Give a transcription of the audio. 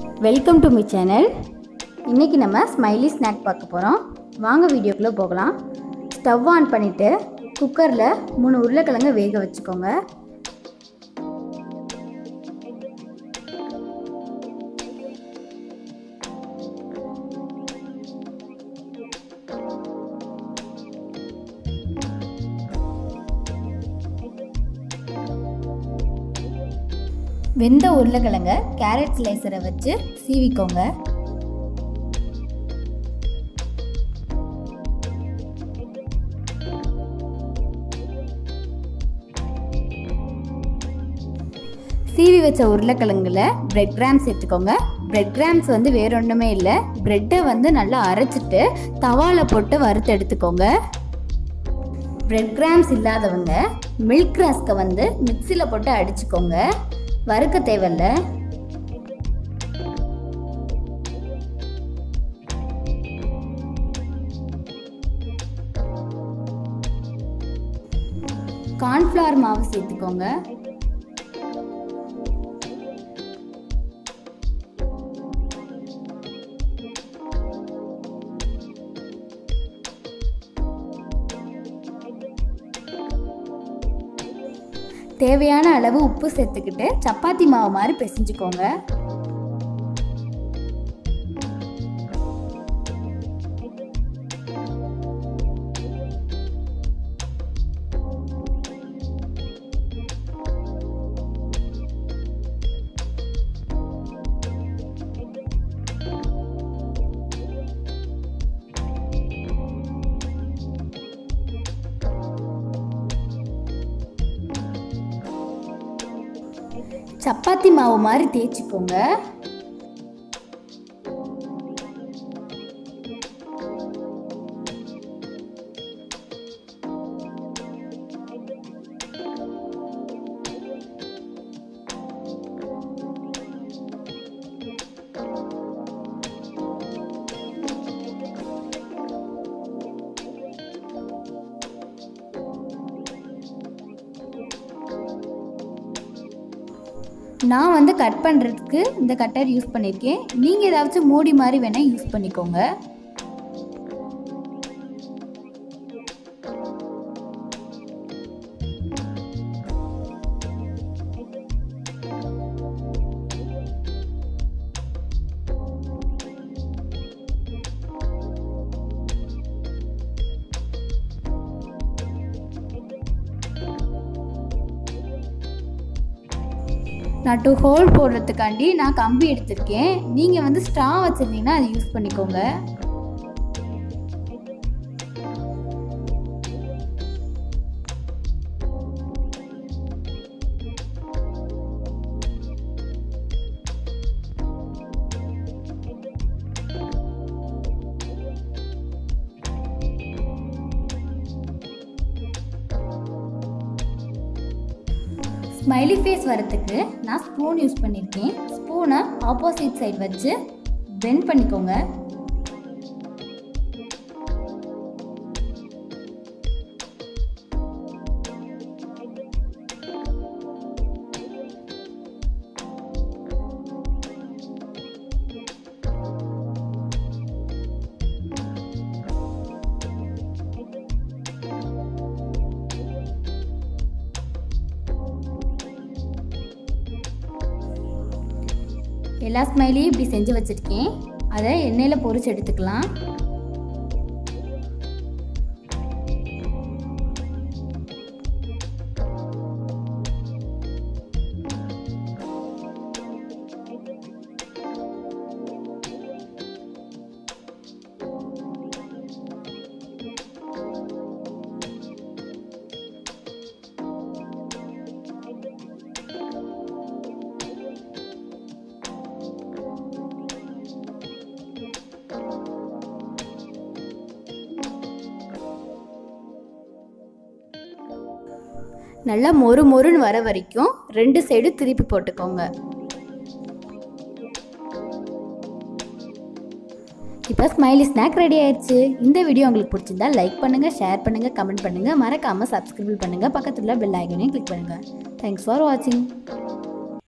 welcome to my channel இன்றைக்கி நம்ம smiley snack பார்க்க போகிறோம் வாங்க வீடியோக்குள்ளே போகலாம் ஸ்டவ் ஆன் பண்ணிவிட்டு குக்கரில் மூணு உருளைக்கிழங்கு வேக வச்சுக்கோங்க வெந்த உருளைக்கிழங்க கேரட் ஸ்லைசரை வச்சு சீவிக்கோங்க சீவி வச்ச உருளைக்கிழங்குல பிரெட் கிராம்ஸ் எடுத்துக்கோங்க பிரெட் கிராம்ஸ் வந்து வேற ஒன்றுமே இல்லை பிரெட்டை வந்து நல்லா அரைச்சிட்டு தவாவில் போட்டு வறுத்து எடுத்துக்கோங்க பிரெட் கிராம்ஸ் இல்லாதவங்க மில்க் ராஸ்கை வந்து மிக்சியில் போட்டு அடிச்சுக்கோங்க வறுக்க தேவையில்ல கார்ன்ஃப்ளவர் மாவு சேர்த்துக்கோங்க தேவையான அளவு உப்பு சேர்த்துக்கிட்டு சப்பாத்தி மாவு மாதிரி பிசைஞ்சுக்கோங்க சப்பாத்தி மாவு மாதிரி தேய்ச்சிக்கோங்க நான் வந்து கட் பண்ணுறதுக்கு இந்த கட்டர் யூஸ் பண்ணியிருக்கேன் நீங்கள் ஏதாச்சும் மூடி மாதிரி வேணால் யூஸ் பண்ணிக்கோங்க நான் டூ ஹோல் போடுறதுக்காண்டி நான் கம்பி எடுத்திருக்கேன் நீங்கள் வந்து ஸ்ட்ரா வச்சுருந்தீங்கன்னா அதை யூஸ் பண்ணிக்கோங்க ஸ்மைலி ஃபேஸ் வரத்துக்கு நான் ஸ்பூன் யூஸ் பண்ணியிருக்கேன் ஸ்பூனை ஆப்போசிட் சைடு வச்சு பெண்ட் பண்ணிக்கோங்க எல்லா ஸ்மைலையும் இப்படி செஞ்சு வச்சுருக்கேன் அதை எண்ணெயில் பொரிச்சு எடுத்துக்கலாம் நல்லா மொறு மொறுன்னு வர வரைக்கும் ரெண்டு சைடு திருப்பி போட்டுக்கோங்க இப்போ ஸ்மைலி ஸ்நாக் ரெடி ஆயிடுச்சு இந்த வீடியோ உங்களுக்கு பிடிச்சிருந்தா லைக் பண்ணுங்கள் ஷேர் பண்ணுங்கள் கமெண்ட் பண்ணுங்கள் மறக்காமல் சப்ஸ்கிரைப் பண்ணுங்கள் பக்கத்தில் பெல் ஐக்கனையும் கிளிக் பண்ணுங்கள் தேங்க்ஸ் ஃபார் வாட்சிங்